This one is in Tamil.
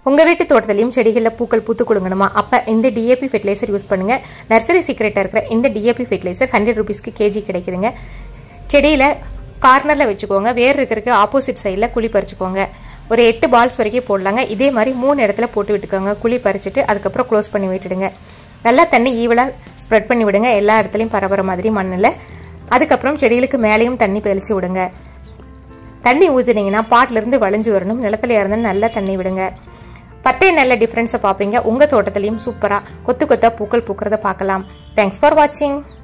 உங்கள் வீட்டு தோட்டத்திலையும் செடிகளில் பூக்கள் பூத்து கொடுங்கணுமா அப்போ இந்த டிஏபி ஃபெர்டிலைசர் யூஸ் பண்ணுங்கள் நர்சரி சீக்ரெட்டாக இருக்கிற இந்த டிஏபி ஃபெர்டிலைசர் ஹண்ட்ரட் ருபீஸ்க்கு கேஜி கிடைக்குதுங்க செடியில் கார்னரில் வச்சுக்கோங்க வேர் இருக்கிறதுக்கு ஆப்போசிட் சைடில் குழி பறிச்சுக்கோங்க ஒரு எட்டு பால்ஸ் வரைக்கும் போடலாங்க இதே மாதிரி மூணு இடத்துல போட்டு விட்டுக்கோங்க குழி பறிச்சுட்டு அதுக்கப்புறம் க்ளோஸ் பண்ணி விட்டுடுங்க நல்லா தண்ணி ஈவலாக ஸ்ப்ரெட் பண்ணி விடுங்க எல்லா இடத்துலையும் பரவுற மாதிரி மண்ணில் அதுக்கப்புறம் செடிகளுக்கு மேலேயும் தண்ணி தெளிச்சு விடுங்க தண்ணி ஊற்றுனீங்கன்னா பாட்டிலிருந்து வளைஞ்சு வரணும் நிலத்துல இருந்து நல்லா தண்ணி விடுங்க பத்தே நல்ல டிஃப்ரென்ஸை பார்ப்பீங்க உங்கள் தோட்டத்துலையும் சூப்பராக கொத்து கொத்தா பூக்கள் பூக்கிறத பார்க்கலாம் தேங்க்ஸ் ஃபார் வாட்சிங்